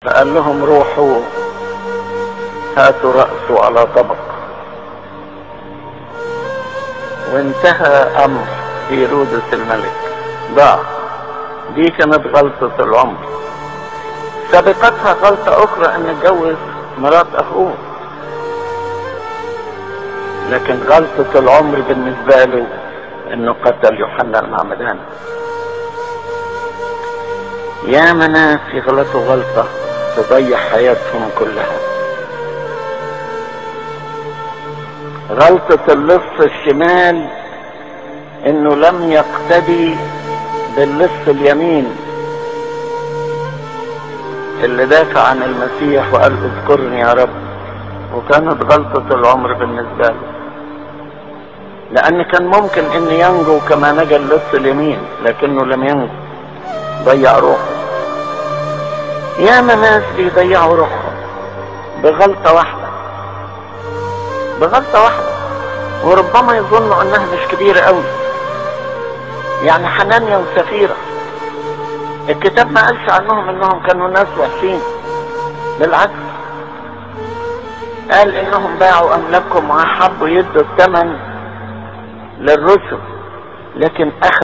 فقال لهم روحوا هاتوا رأسه على طبق وانتهى امر هيرودس الملك ضاع دي كانت غلطة العمر سبقتها غلطة اخرى ان اتجوز مرات اخوه لكن غلطة العمر بالنسبة له انه قتل يوحنا المعمدان يا ناس يغلطوا غلطة تضيع حياتهم كلها غلطة اللص الشمال انه لم يقتدي باللص اليمين اللي دافع عن المسيح وقال اذكرني يا رب وكانت غلطة العمر بالنسبة له لان كان ممكن ان ينجو كما نجا اللص اليمين لكنه لم ينجو ضيع روحه يا ناس بيضيعوا روحهم بغلطة واحدة بغلطة واحدة وربما يظنوا انها مش كبيرة قوي يعني حنانيا وسفيرة الكتاب ما قالش عنهم انهم كانوا ناس وحشين بالعكس قال انهم باعوا املاكهم وحبوا يدوا الثمن للرسل لكن اخذ